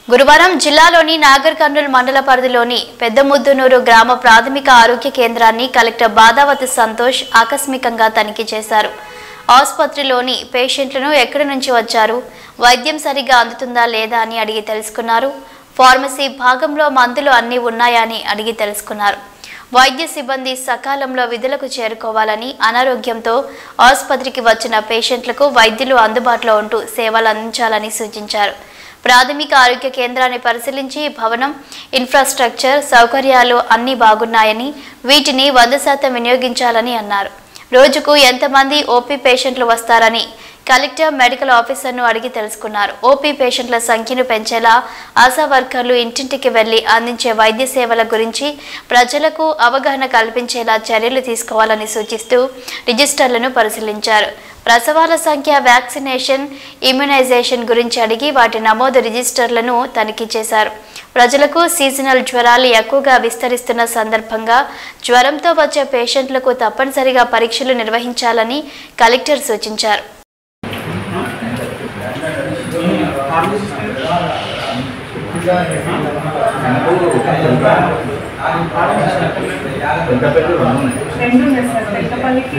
గురువారం జిల్లాలోని నాగర్ కర్నూలు మండల పరిధిలోని పెద్దముద్దునూరు గ్రామ ప్రాథమిక ఆరోగ్య కేంద్రాన్ని కలెక్టర్ బాదావతి సంతోష్ ఆకస్మికంగా తనిఖీ చేశారు ఆసుపత్రిలోని పేషెంట్లను ఎక్కడి నుంచి వచ్చారు వైద్యం సరిగా అందుతుందా లేదా అని అడిగి తెలుసుకున్నారు ఫార్మసీ భాగంలో మందులు అన్నీ ఉన్నాయా అని అడిగి తెలుసుకున్నారు వైద్య సిబ్బంది సకాలంలో విధులకు చేరుకోవాలని అనారోగ్యంతో ఆసుపత్రికి వచ్చిన పేషెంట్లకు వైద్యులు అందుబాటులో ఉంటూ సేవలు అందించాలని సూచించారు ప్రాథమిక ఆరోగ్య కేంద్రాన్ని పరిశీలించి భవనం ఇన్ఫ్రాస్ట్రక్చర్ సౌకర్యాలు అన్నీ బాగున్నాయని వీటిని వంద శాతం వినియోగించాలని అన్నారు రోజుకు ఎంతమంది ఓపీ పేషెంట్లు వస్తారని కలెక్టర్ మెడికల్ ఆఫీసర్ను అడిగి తెలుసుకున్నారు ఓపీ పేషెంట్ల సంఖ్యను పెంచేలా ఆశా వర్కర్లు ఇంటింటికి వెళ్లి అందించే వైద్య సేవల గురించి ప్రజలకు అవగాహన కల్పించేలా చర్యలు తీసుకోవాలని సూచిస్తూ రిజిస్టర్లను పరిశీలించారు ప్రసవాల సంఖ్య వ్యాక్సినేషన్ ఇమ్యునైజేషన్ గురించి అడిగి వాటి నమోదు రిజిస్టర్లను తనిఖీ చేశారు ప్రజలకు సీజనల్ జ్వరాలు ఎక్కువగా విస్తరిస్తున్న సందర్భంగా జ్వరంతో వచ్చే పేషెంట్లకు తప్పనిసరిగా పరీక్షలు నిర్వహించాలని కలెక్టర్ సూచించారు రెండు ఉన్నాయి సార్ పెద్దపల్లికి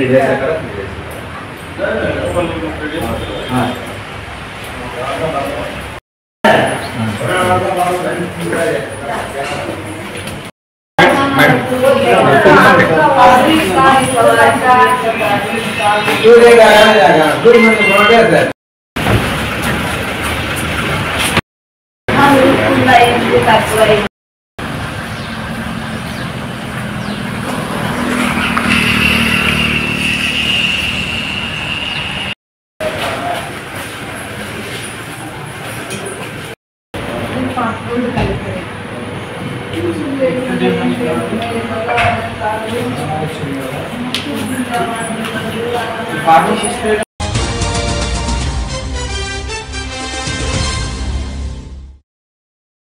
ఫార్మసిస్ట్